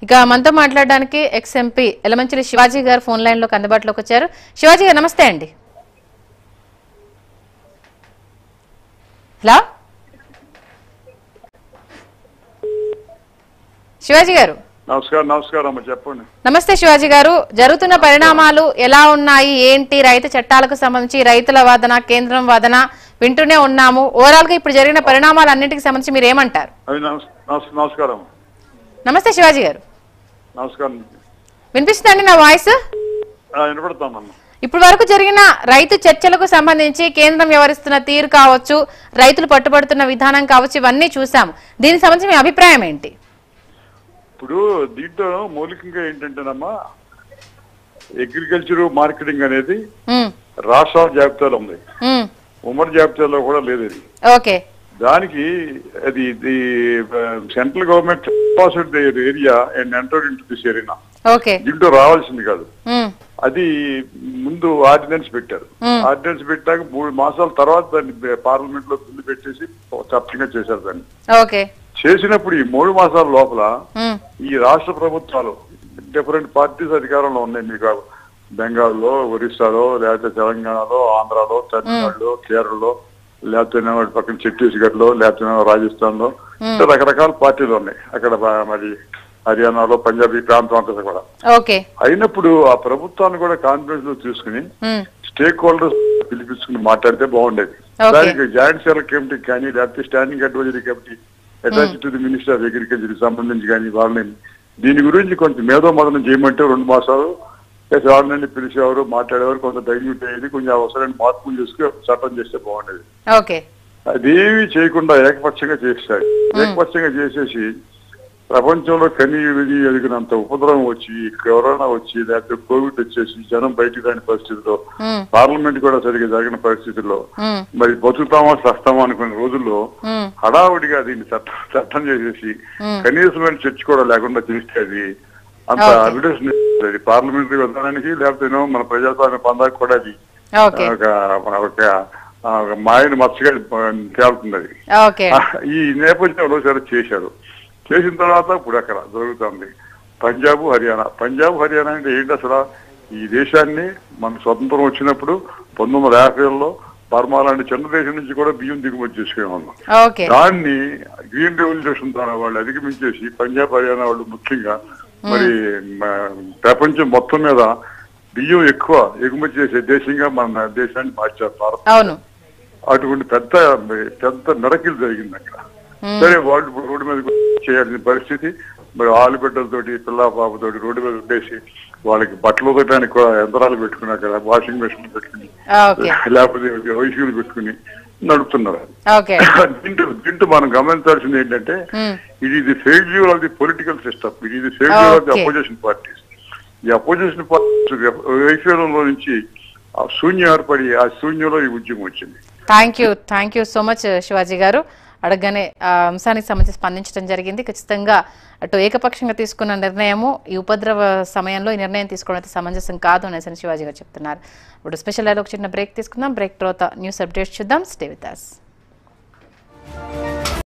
ఇక మనతో మాట్లాడడానికి ఎక్స్ ఎంపీ ఎలమంచిలి శివాజీ గారు ఫోన్ లైన్ లోకి అందుబాటులోకి వచ్చారు శివాజీ గారు నమస్తే అండి హలో శివాజీ గారు నమస్కారం నమస్కారం అమ్మ చెప్పండి నమస్తే శివాజీ గారు జరుగుతున్న పరిణామాలు ఎలా ఉన్నాయి ఏంటి రైతు చట్టాలకు సంబంధించి రైతుల వాదన కేంద్రం వాదన వింటూనే ఉన్నాము ఓవరాల్ గా ఇప్పుడు జరిగిన పరిణామాలు అన్నింటికి సంబంధించి మీరు ఏమంటారు అవి నమస్- నమస్- నమస్కారం నమస్తే శివాజీ గారు నమస్కారం వినిపిస్తుందండి నా వాయిస్ ఆ, వినపడతామమ్మా ఇప్పటి వరకు జరిగిన రైతు చర్చలకు సంబంధించి కేంద్రం వ్యవహరిస్తున్న తీరు కావచ్చు రైతులు పట్టుబడుతున్న విధానం కావచ్చు ఇవన్నీ చూసాము దీనికి సంబంధించి మీ అభిప్రాయం ఏంటి ఇప్పుడు దీంట్లో మౌలికంగా ఏంటంటేనమ్మా అగ్రికల్చర్ మార్కెటింగ్ అనేది ఉమ్, రాష్ట్రాల జాబితాలో ఉంది ఉమ్, ఉమ్మడి జాబితాలో కూడా లేదు ఇది ఓకే దానికి అది the central government passed area and entered into this area okay దీంట్లో రావాల్సింది కాదు ఉమ్, అది ముందు ఆర్డినెన్స్ పెట్టారు ఆర్డినెన్స్ పెట్టాక మూడు మాసాల తర్వాత దాన్ని పార్లమెంట్ లో బిల్లు పెట్టేసి చట్టంగా చేశారు దాన్ని ఓకే చేసినప్పుడు ఈ మూడు మాసాల లోపల ఉమ్, ఈ రాష్ట్ర ప్రభుత్వాలు డిఫరెంట్ పార్టీస్ అధికారంలో ఉన్నాయి మీకు బెంగాల్లో ఒరిస్సాలో లేకపోతే తెలంగాణలో ఆంధ్రాలో తమిళనాడులో కేరళలో లేకపోతే ఏమో పక్కన ఛత్తీస్గఢ్ లో లేకపోతే ఏమో రాజస్థాన్ లో ఇట్లా రకరకాల పార్టీలు ఉన్నాయి అక్కడ బ- మరి హర్యానాలో పంజాబ్ ఈ ప్రాంతం అంతా కూడా ఓకే అయినప్పుడు ఆ ప్రభుత్వాన్ని కూడా కాన్ఫిడెన్స్ లో తీసుకుని ఉమ్, స్టేక్ హోల్డర్స్ పిలిపించుకుని మాట్లాడితే బాగుండేది Okay. దానికి జాయింట్ సెలెక్ట్ కమిటీ కానీ లేకపోతే standing advisory committee attach to the minister of agriculture సంబంధించి కానీ వాళ్ళని దీని గురించి కొంచెం మేధో మదనం చేయమంటే రెండు మాసాలు ప్లస్ వాళ్ళని పిలిచేవారు మాట్లాడేవారు కొంత డైల్యూట్ అయ్యేది కొంచెం అవసరమైన మార్పులు చేసుకుని చట్టం చేస్తే బాగుండేది ఓకే అదేమీ చేయకుండా ఏకపక్షంగా చేస్తాడు ఏకపక్షంగా చేసేసి ప్రపంచంలో కని విని ఎదిగినంత ఉపద్రవం వచ్చి కరోనా వచ్చి లేకపోతే కోవిడ్ వచ్చేసి జనం బయటికి రాని పరిస్థితిలో ఉమ్, పార్లమెంట్ కూడా సరిగ్గా జరిగిన పరిస్థితుల్లో ఉమ్, మరి బతుకుతామా సస్తామా అనుకునే రోజుల్లో ఉమ్, హడావుడిగా దీన్ని చట్టం చట్టం చేసేసి కనీసమైన చర్చ కూడా లేకుండా చేస్తే అది అంత Okay. అడ్వర్టైజ్మెంట్ అది పార్లమెంటరీ విధానానికి లేకపోతే ఏమో మన ప్రజాస్వామ్య పందాకు కూడా అది ఓకే ఒక ఒక ఆ, ఒక మాయని మచ్చగా తేలుతుంది అది ఓకే ఆ, ఈ నేపథ్యంలో సరే చేశారు చేసిన తర్వాత ఇప్పుడు అక్కడ జరుగుతుంది పంజాబ్ హర్యానా పంజాబ్ హర్యానా అంటే ఏంటి అసలు ఈ దేశాన్ని మన స్వతంత్రం వచ్చినప్పుడు పంతొమ్మిది వందల యాభైలో బర్మా లాంటి చిన్న దేశం నుంచి కూడా బియ్యం దిగుమతి చేసుకునే ఉన్నాం ఓకే దాన్ని గ్రీన్ రెవల్యూషన్ ద్వారా వాళ్ళు అధిగమించేసి పంజాబ్ హర్యానా వాళ్ళు ముఖ్యంగా మరి మ- ప్రపంచం మొత్తం మీద బియ్యం ఎక్కువ ఎగుమతి చేసే దేశంగా మన దేశాన్ని మార్చారు భారత్ అవును అటువంటి పెద్ద పెద్ద మెరకిల్ జరిగింది అక్కడ సరే వాళ్ళు ఇప్పుడు రోడ్డు మీద చేయాల్సిన పరిస్థితి మరి ఆలుగడ్డలతోటి పిల్ల బాబుతోటి రోడ్డు మీద ఉండేసి వాళ్ళకి బట్టలు ఉతకడానికి కూడా యంత్రాలు పెట్టుకుని అక్కడ వాషింగ్ మెషిన్ పెట్టుకుని ఓకే లేకపోతే వైసీలు పెట్టుకుని నడుపుతున్నారు ఓకే దీంట్లో దీంట్లో మనం గమనించాల్సింది ఏంటంటే ఉమ్, ఇది ఇది failure of the political system ఇది ఇది failure of the Okay. Opposition parties ఈ అపోజిషన్ పార్టీస్ వైఫల్యంలో నుంచి ఆ శూన్యం ఏర్పడి ఆ శూన్యంలో ఈ ఉద్యమం వచ్చింది thank you thank you so much Shivaji గారు అడగగానే ఆ అంశానికి సంబంధించి స్పందించడం జరిగింది ఖచ్చితంగా అటు ఏకపక్షంగా తీసుకున్న నిర్ణయము ఈ ఉపద్రవ సమయంలో ఈ నిర్ణయం తీసుకోవడం అయితే సమంజసం కాదు అనేసి శివాజీ గారు చెప్తున్నారు ఇప్పుడు స్పెషల్ ఒక చిన్న బ్రేక్ తీసుకుందాం బ్రేక్ తర్వాత న్యూస్ అప్డేట్స్ చూద్దాం స్టే విత్ us.